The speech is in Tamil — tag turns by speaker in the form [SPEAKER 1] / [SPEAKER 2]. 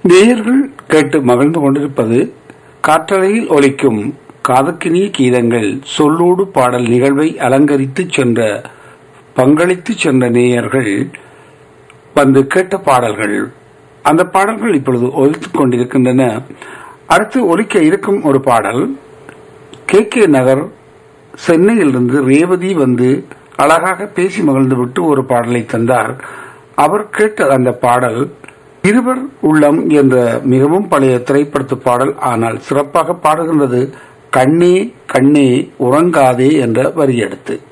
[SPEAKER 1] நேயர்கள் கேட்டு மகிழ்ந்து கொண்டிருப்பது காற்றலையில் ஒலிக்கும் காதக்கினிய கீதங்கள் சொல்லோடு பாடல் நிகழ்வை அலங்கரித்து சென்ற பங்களித்து சென்ற நேயர்கள் வந்து கேட்ட பாடல்கள் அந்த பாடல்கள் இப்பொழுது ஒலித்துக் கொண்டிருக்கின்றன அடுத்து ஒலிக்க இருக்கும் ஒரு பாடல் கே கே நகர் சென்னையிலிருந்து ரேவதி வந்து அழகாக பேசி மகிழ்ந்து விட்டு ஒரு பாடலை தந்தார் அவர் கேட்ட அந்த பாடல் இருவர் உள்ளம் என்ற மிகவும் பழைய திரைப்படத்து பாடல் ஆனால் சிறப்பாக பாடுகின்றது கண்ணே கண்ணே உறங்காதே என்ற வரி எடுத்து